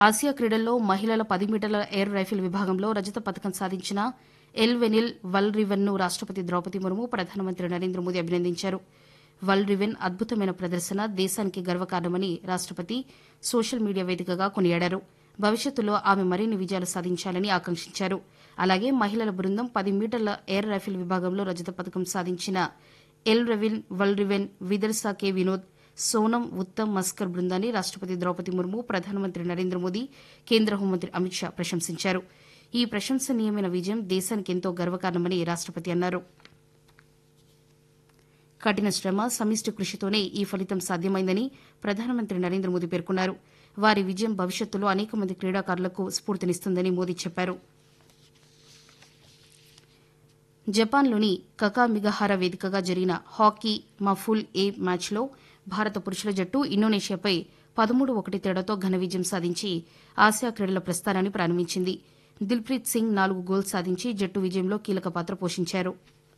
Asia క్రీడల్లో మహిళల పది మీటర్ల ఎయిర్ రైఫిల్ విభాగంలో రజత పథకం సాధించిన ఎల్ వెనిల్ వల్ రివెన్ను రాష్టపతి ద్రౌపది ముర్ము ప్రధానమంత్రి నరేంద్ర మోదీ అభినందించారు వల్ రివెన్ అద్భుతమైన ప్రదర్శన దేశానికి గర్వకారణమని రాష్టపతి సోషల్ మీడియా వేదికగా కొనియాడారు భవిష్యత్తులో ఆమె మరిన్ని విజయాలు సాధించాలని ఆకాంక్షించారు అలాగే మహిళల బృందం పది మీటర్ల ఎయిర్ రైఫిల్ విభాగంలో రజత పథకం సాధించిన ఎల్ రెవిన్ వల్ రివెన్ విదర్సా కె వినోద్ సోనం ఉత్తమ్ మస్కర్ బృందాన్ని రాష్టపతి ద్రౌపది ముర్ము ప్రధానమంత్రి నరేంద్ర మోదీ కేంద్ర హోంమంత్రి అమిత్ షా ప్రశంసించారు ఈ ప్రశంసనీయమైన విజయం దేశానికి ఎంతో గర్వకారణమని రాష్టపతి అన్నారు కఠిన శ్రమ సమిష్టి కృషితోనే ఈ ఫలితం సాధ్యమైందని ప్రధానమంత్రి నరేంద్ర మోదీ పేర్కొన్నారు వారి విజయం భవిష్యత్తులో అనేక మంది క్రీడాకారులకు స్ఫూర్తినిస్తుందని మోదీ చెప్పారు జపాన్లోని కకామిగహార వేదికగా జరిగిన హాకీ మఫుల్ ఏ మ్యాచ్లో భారత పురుషుల జట్టు ఇండోనేషియాపై పదమూడు ఒకటి తేడాతో ఘన విజయం సాధించి ఆసియా క్రీడల ప్రస్థానాన్ని ప్రారంభించింది దిల్ప్రీత్ సింగ్ నాలుగు గోల్స్ సాధించి జట్టు విజయంలో కీలక పాత్ర పోషించారు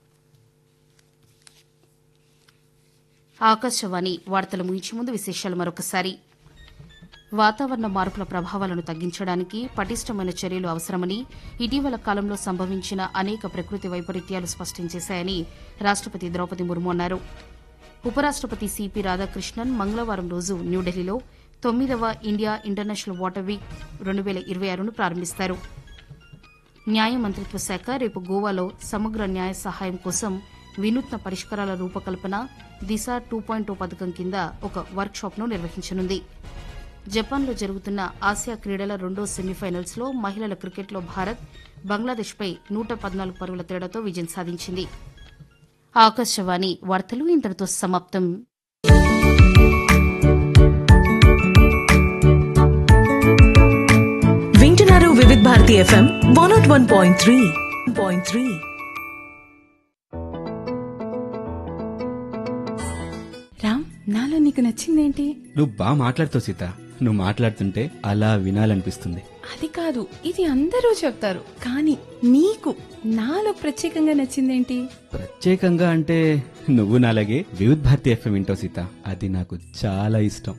ఆకాశవాణి వార్తలు ముగించే ముందు విశేషాలు మరొకసారి వాతావరణ మార్పుల ప్రభావాలను తగ్గించడానికి పటిష్టమైన చర్యలు అవసరమని ఇటీవల కాలంలో సంభవించిన అనేక ప్రకృతి వైపరీత్యాలు స్పష్టం చేశాయని రాష్టపతి ద్రౌపది ముర్ము అన్నారు ఉపరాష్టపతి సిపి రాధాకృష్ణన్ మంగళవారం రోజు న్యూఢిల్లీలో తొమ్మిదవ ఇండియా ఇంటర్నేషనల్ వాటర్ వీక్ రెండు వేల ఇరవై ఆరును ప్రారంభిస్తారు న్యాయ మంత్రిత్వ శాఖ రేపు గోవాలో సమగ్ర న్యాయ సహాయం కోసం వినూత్న పరిష్కారాల రూపకల్పన దిశ టూ పాయింట్ టూ పథకం కింద ఒక వర్క్షాప్ను నిర్వహించనుంది జపాన్లో జరుగుతున్న ఆసియా క్రీడల రెండో సెమీఫైనల్స్ లో మహిళల క్రికెట్లో భారత్ బంగ్లాదేశ్పై నూట పద్నాలుగు పరుగుల తేడాతో విజయం సాధించింది ఆకాశవాణి వార్తలు ఇంతటితో సమాప్తం వింటున్నారు Vividh Bharati FM one naught one point three point three Ram నాలో నీకు నచ్చిందేంటి నువ్వు బాగా మాట్లాడుతావు సీత నువ్వు మాట్లాడుతుంటే అలా వినాలనిపిస్తుంది అది కాదు ఇది అందరూ చెప్తారు కానీ నీకు నాలో ప్రత్యేకంగా నచ్చిందేంటి ప్రత్యేకంగా అంటే నువ్వు నాలాగే వివిధ్ భారతి ఎఫ్ఎం వింటావు సీత అది నాకు చాలా ఇష్టం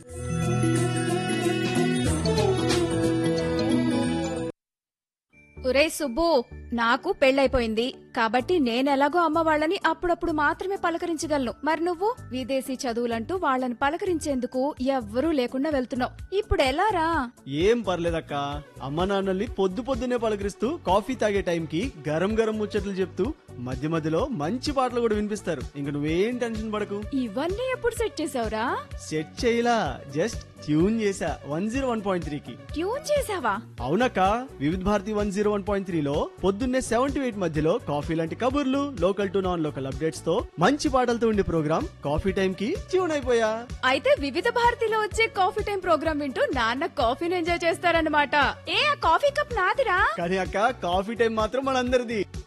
ఒరే సుబ్బు నాకు పెళ్ళైపోయింది కాబట్టి నేనెలాగో అమ్మ వాళ్ళని అప్పుడప్పుడు మాత్రమే పలకరించగలను మరి నువ్వు విదేశీ చదువులంటూ వాళ్ళని పలకరించేందుకు ఎవ్వరూ లేకుండా వెళ్తున్నావు ఇప్పుడు ఎలారా ఏం పర్లేదక్క అమ్మ నాన్నల్ని పొద్దు పొద్దునే పలకరిస్తూ కాఫీ తాగే టైంకి గరం గరం ముచ్చట్లు చెప్తూ మధ్య మధ్యలో మంచి పాటలు కూడా వినిపిస్తారు ఇంక నువ్వేం టెన్షన్ పడకు ఇవన్నీ ఎప్పుడు సెట్ చేసావురా సెట్ చేయలా జస్ట్ ట్యూన్ చేసా వన్ జీరో వన్ పాయింట్ త్రీకి ట్యూన్ చేసావా అవునక్క Vividh Bharati one zero one point త్రీలో పొద్దున్నే సెవెన్ టు ఎయిట్ మధ్యలో కాఫీ లాంటి కబుర్లు local to non local updates తో మంచి పాటలతో ఉండే ప్రోగ్రామ్ కాఫీ టైం కి ట్యూన్ అయిపోయా అయితే వివిధ భారతిలో వచ్చే కాఫీ టైం ప్రోగ్రామ్ వింటూ నాన్న కాఫీని ఎంజాయ్ చేస్తారన్నమాట ఏ ఆ కాఫీ కప్ నాదిరా కానీ అక్క కాఫీ టైం మాత్రం మనందరిది